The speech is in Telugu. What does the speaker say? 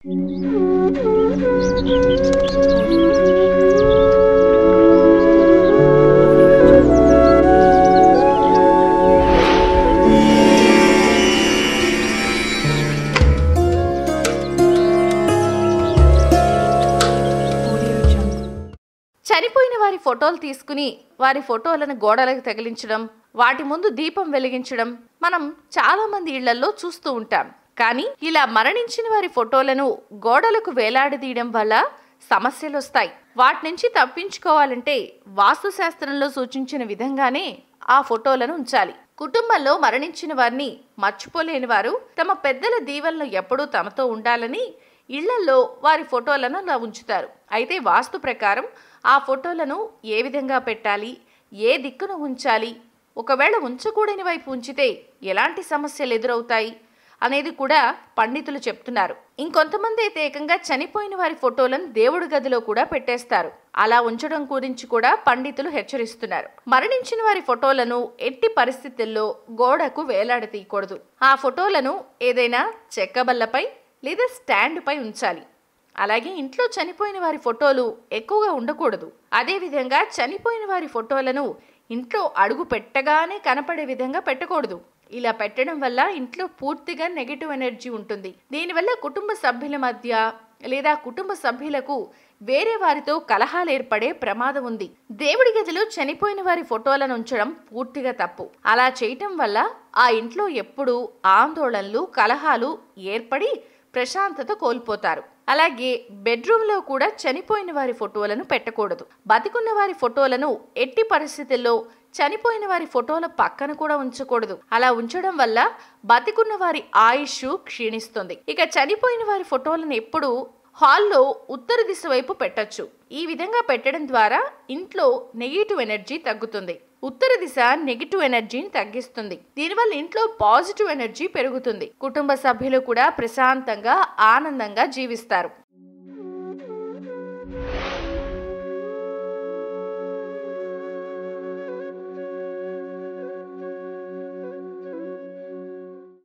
చనిపోయిన వారి ఫోటోలు తీసుకుని వారి ఫోటోలను గోడలకు తగిలించడం వాటి ముందు దీపం వెలిగించడం మనం చాలా మంది ఇళ్లలో చూస్తూ ఉంటాం కానీ ఇలా మరణించిన వారి ఫోటోలను గోడలకు వేలాడదీయడం వల్ల సమస్యలు వస్తాయి వాటి నుంచి తప్పించుకోవాలంటే వాస్తుశాస్త్రంలో సూచించిన విధంగానే ఆ ఫోటోలను ఉంచాలి కుటుంబంలో మరణించిన వారిని మర్చిపోలేని వారు తమ పెద్దల దీవెనలు ఎప్పుడూ తమతో ఉండాలని ఇళ్లలో వారి ఫోటోలను అలా ఉంచుతారు అయితే వాస్తు ప్రకారం ఆ ఫోటోలను ఏ విధంగా పెట్టాలి ఏ దిక్కున ఉంచాలి ఒకవేళ ఉంచకూడని వైపు ఉంచితే ఎలాంటి సమస్యలు ఎదురవుతాయి అనేది కూడా పండితులు చెప్తున్నారు ఇంకొంతమంది అయితే ఏకంగా చనిపోయిన వారి ఫోటోలను దేవుడి గదిలో కూడా పెట్టేస్తారు అలా ఉంచడం గురించి కూడా పండితులు హెచ్చరిస్తున్నారు మరణించిన వారి ఫోటోలను ఎట్టి పరిస్థితుల్లో గోడకు వేలాడతీయకూడదు ఆ ఫోటోలను ఏదైనా చెక్కబల్లపై లేదా స్టాండ్ పై ఉంచాలి అలాగే ఇంట్లో చనిపోయిన వారి ఫోటోలు ఎక్కువగా ఉండకూడదు అదేవిధంగా చనిపోయిన వారి ఫోటోలను ఇంట్లో అడుగు పెట్టగానే కనపడే విధంగా పెట్టకూడదు ఇలా పెట్టడం వల్ల ఇంట్లో పూర్తిగా నెగిటివ్ ఎనర్జీ ఉంటుంది దీనివల్ల కుటుంబ సభ్యుల మధ్య లేదా కుటుంబ సభ్యులకు వేరే వారితో కలహాలు ఏర్పడే ప్రమాదం ఉంది దేవుడి గదిలో చనిపోయిన వారి ఫోటోలను ఉంచడం పూర్తిగా తప్పు అలా చేయటం వల్ల ఆ ఇంట్లో ఎప్పుడూ ఆందోళనలు కలహాలు ఏర్పడి ప్రశాంతత కోల్పోతారు అలాగే బెడ్రూమ్లో కూడా చనిపోయిన వారి ఫోటోలను పెట్టకూడదు బతికున్న వారి ఫోటోలను ఎట్టి పరిస్థితుల్లో చనిపోయిన వారి ఫోటోల పక్కన కూడా ఉంచకూడదు అలా ఉంచడం వల్ల బతికున్న వారి ఆయుష్ క్షీణిస్తుంది ఇక చనిపోయిన వారి ఫోటోలను ఎప్పుడు హాల్లో ఉత్తర దిశ వైపు పెట్టొచ్చు ఈ విధంగా పెట్టడం ద్వారా ఇంట్లో నెగిటివ్ ఎనర్జీ తగ్గుతుంది ఉత్తర దిశ నెగిటివ్ ఎనర్జీని తగ్గిస్తుంది దీనివల్ల ఇంట్లో పాజిటివ్ ఎనర్జీ పెరుగుతుంది కుటుంబ సభ్యులు కూడా ప్రశాంతంగా ఆనందంగా జీవిస్తారు